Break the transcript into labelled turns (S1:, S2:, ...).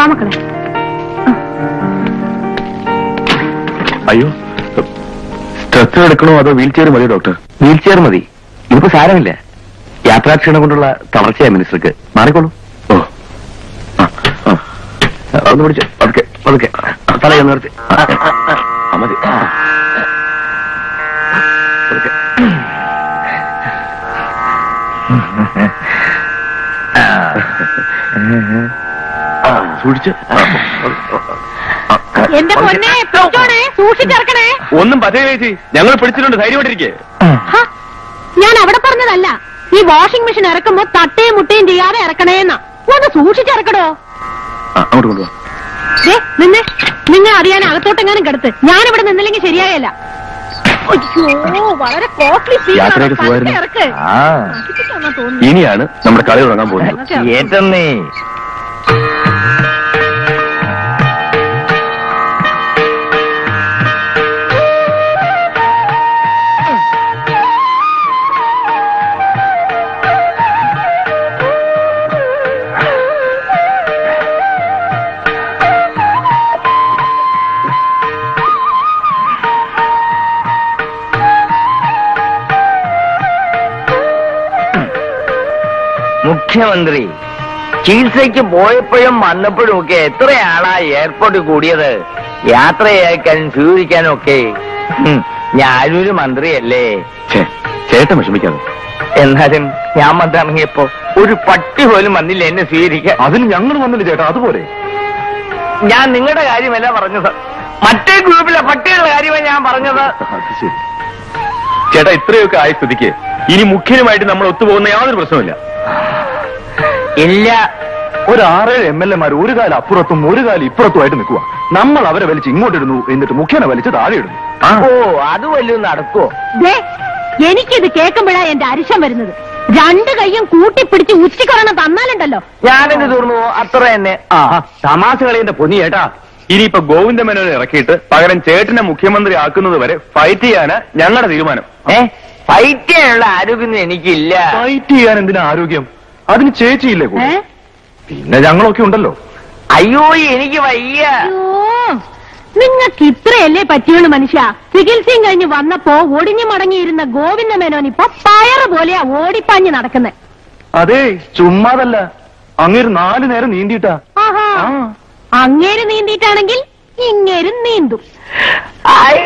S1: വാ മക്കളെ
S2: അയ്യോ സ്ട്രെച്ചർ എടുക്കണോ അതോ വീൽ ചെയർ മതി ഡോക്ടർ വീൽ ചെയർ മതി ഇതിപ്പോ സാരമില്ല യാത്രാക്ഷീണം കൊണ്ടുള്ള തളർച്ചയാ മിനിസ്റ്റർക്ക് മാറിക്കോളൂ ഓ ആ, ആ. ഒന്ന് പിടിച്ച് പതുക്കെ പതുക്കെ തലയൊന്ന് നിർത്തി ആ, ആ, മതി ആ. പതുക്കെ. ആ, സൂക്ഷിച്ച് ആ, ആ, ആ,
S1: എന്റെ
S2: പതുക്കെ.
S1: പൊന്നെ പിടിച്ചോണേ സൂക്ഷിച്ചിറക്കണേ
S2: ഒന്നും പതേ ചേച്ചി ഞങ്ങൾ പിടിച്ചിട്ടുണ്ട് ധൈര്യമായിട്ടിരിക്കേ
S1: ഹ, ഞാൻ അവിടെ പറഞ്ഞതല്ല ഈ വാഷിംഗ് മെഷീൻ ഇറക്കുമ്പോ തട്ടയും മുട്ടയും ചെയ്യാതെ ഇറക്കണേന്നാ ഒന്ന് സൂക്ഷിച്ചിറക്കടോ
S2: അങ്ങോട്ട് കൊണ്ടുപോവാ
S1: ദേ, നിന്നെ നിന്നെ അറിയാൻ അകത്തോട്ടെങ്ങാനും കിടത്ത് ഞാനിവിടെ നിന്നില്ലെങ്കിൽ ശരിയായല്ല അയ്യോ വളരെ കോസ്റ്റ്ലി
S2: യാത്രയൊക്കെ സുഖമായിരുന്നു
S1: ഇറക്ക്
S2: ആ
S1: നശിപ്പിക്കാന്നാ തോന്നുന്നു.
S2: ഇനിയാണ് നമ്മുടെ കളി തുടങ്ങാൻ പോകുന്നത്
S3: ഏറ്റന്നേ മുഖ്യമന്ത്രി ചികിത്സയ്ക്ക് പോയപ്പോഴും വന്നപ്പോഴും ഒക്കെ എത്രയാളാ എയർപോർട്ടിൽ കൂടിയത് യാത്ര അയക്കാനും സ്വീകരിക്കാനും ഒക്കെ ഹും, ഞാനൊരു മന്ത്രിയല്ലേ
S2: ഛേ, ചേട്ടൻ വിഷമിക്കാതെ
S3: എന്നാലും ഞാൻ വന്നിറങ്ങിയപ്പോ ഒരു പട്ടി പോലും വന്നില്ല എന്നെ സ്വീകരിക്കാൻ
S2: അതിന് ഞങ്ങൾ വന്നില്ല ചേട്ടാ അതുപോലെ
S3: ഞാൻ നിങ്ങളുടെ കാര്യമല്ല പറഞ്ഞത് മറ്റേ ഗ്രൂപ്പിലെ പട്ടികളുടെ കാര്യമാണ് ഞാൻ പറഞ്ഞത്
S2: അത് ശരി ചേട്ടാ ഇത്രയൊക്കെ ആയ സ്ഥിതിക്ക് ഇനി മുഖ്യനുമായിട്ട് നമ്മൾ ഒത്തുപോകുന്ന യാതൊരു പ്രശ്നമില്ല
S3: ഇല്ല
S2: ഒരു ആറേഴ് എം എൽ എമാർ ഒരു കാലം അപ്പുറത്തും ഒരു കാലം ഇപ്പുറത്തുമായിട്ട് നിൽക്കുക നമ്മൾ അവരെ വലിച്ച് ഇങ്ങോട്ടിടുന്നു എന്നിട്ട് മുഖ്യനെ വലിച്ച് താഴെ ഇടുന്നു
S3: ഓ അത് വല്ലതും നടക്കുവോ
S1: ദേ, എനിക്കിത് കേൾക്കുമ്പോഴാ എന്റെ അരിശം വരുന്നത് രണ്ട് കൈയും കൂട്ടിപ്പിടിച്ച് ഉച്ചിക്കൊരണം തന്നാലുണ്ടല്ലോ
S3: ഞാനെന്ത് തീർന്നു അത്ര തന്നെ
S2: ആ തമാശ കളിന്റെ പൊന്നി ചേട്ടാ ഇനിയിപ്പോ ഗോവിന്ദ മേനോനെ ഇറക്കിയിട്ട് പകരം ചേട്ടനെ മുഖ്യമന്ത്രി ആക്കുന്നത് വരെ ഫൈറ്റ് ചെയ്യാന് ഞങ്ങളുടെ തീരുമാനം
S3: ഏ ഫൈറ്റ് ചെയ്യാനുള്ള ആരോഗ്യം എനിക്കില്ല
S2: ഫൈറ്റ് ചെയ്യാൻ എന്തിനാ ആരോഗ്യം അതിന് ചേച്ചിയില്ലേ കൂടെ?
S1: ഏ
S2: പിന്നെ ഞങ്ങളൊക്കെ ഉണ്ടല്ലോ
S3: അയ്യോ എനിക്ക് വയ്യ
S1: നിങ്ങൾക്ക് ഇത്രയല്ലേ പറ്റിയുള്ളൂ മനുഷ്യ ചികിത്സയും കഴിഞ്ഞ് വന്നപ്പോ ഒടിഞ്ഞു മടങ്ങിയിരുന്ന ഗോവിന്ദ മേനോൻ ഇപ്പൊ പയറ് പോലെയാ ഓടിപ്പാഞ്ഞ് നടക്കുന്നത്
S2: അതെ ചുമ്മാതല്ല അങ്ങേര് നാലു നേരം നീന്തിയിട്ടാ
S1: ആഹാ
S2: ആ.
S1: അങ്ങേര് നീന്തിയിട്ടാണെങ്കിൽ ഇങ്ങേരും നീന്തും
S3: ഐ